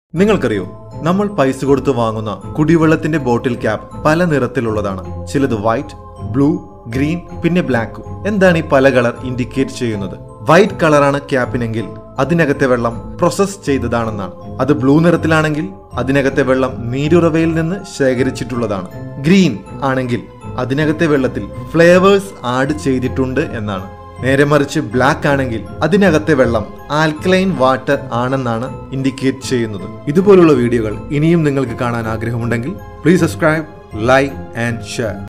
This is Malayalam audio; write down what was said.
നിങ്ങൾക്കറിയോ നമ്മൾ പൈസ കൊടുത്ത് വാങ്ങുന്ന കുടിവെള്ളത്തിന്റെ ബോട്ടിൽ ക്യാപ്പ് പല നിറത്തിലുള്ളതാണ് ചിലത് വൈറ്റ് ബ്ലൂ ഗ്രീൻ പിന്നെ ബ്ലാക്ക് എന്താണ് ഈ പല കളർ ഇൻഡിക്കേറ്റ് ചെയ്യുന്നത് വൈറ്റ് കളറാണ് ക്യാപ്പിനെങ്കിൽ അതിനകത്തെ വെള്ളം പ്രോസസ് ചെയ്തതാണെന്നാണ് അത് ബ്ലൂ നിറത്തിലാണെങ്കിൽ അതിനകത്തെ വെള്ളം നീരുറവയിൽ നിന്ന് ശേഖരിച്ചിട്ടുള്ളതാണ് ഗ്രീൻ ആണെങ്കിൽ അതിനകത്തെ വെള്ളത്തിൽ ഫ്ലേവേഴ്സ് ആഡ് ചെയ്തിട്ടുണ്ട് എന്നാണ് നേരെ മറിച്ച് ബ്ലാക്ക് ആണെങ്കിൽ അതിനകത്തെ വെള്ളം ആൽക്കലൈൻ വാട്ടർ ആണെന്നാണ് ഇൻഡിക്കേറ്റ് ചെയ്യുന്നത് ഇതുപോലുള്ള വീഡിയോകൾ ഇനിയും നിങ്ങൾക്ക് കാണാൻ ആഗ്രഹമുണ്ടെങ്കിൽ please subscribe like and share